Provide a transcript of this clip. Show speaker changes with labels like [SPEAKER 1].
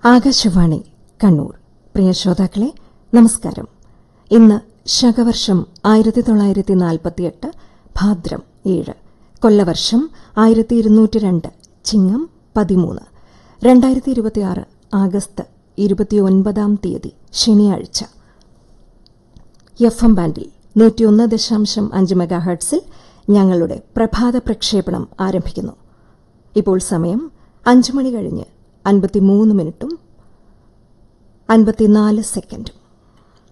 [SPEAKER 1] ആകാശവാണി കണ്ണൂർ പ്രിയ ശ്രോതാക്കളെ നമസ്കാരം ഇന്ന് ശകവർഷം ആയിരത്തി തൊള്ളായിരത്തി നാൽപ്പത്തിയെട്ട് ഭാദ്രം ഏഴ് കൊല്ലവർഷം ആയിരത്തി ഇരുന്നൂറ്റി രണ്ട് ചിങ്ങം പതിമൂന്ന് രണ്ടായിരത്തി ഇരുപത്തിയാറ് ആഗസ്റ്റ് ഇരുപത്തിയൊൻപതാം തീയതി ശനിയാഴ്ച എഫ് എം ബാൻഡിൽ നൂറ്റിയൊന്ന് ദശാംശം അഞ്ച് മെഗാഹെർട്സിൽ ഞങ്ങളുടെ പ്രഭാത പ്രക്ഷേപണം ആരംഭിക്കുന്നു ഇപ്പോൾ സമയം അഞ്ച് മണി കഴിഞ്ഞ് അൻപത്തിമൂന്ന് മിനിറ്റും അൻപത്തിനാല് സെക്കൻഡും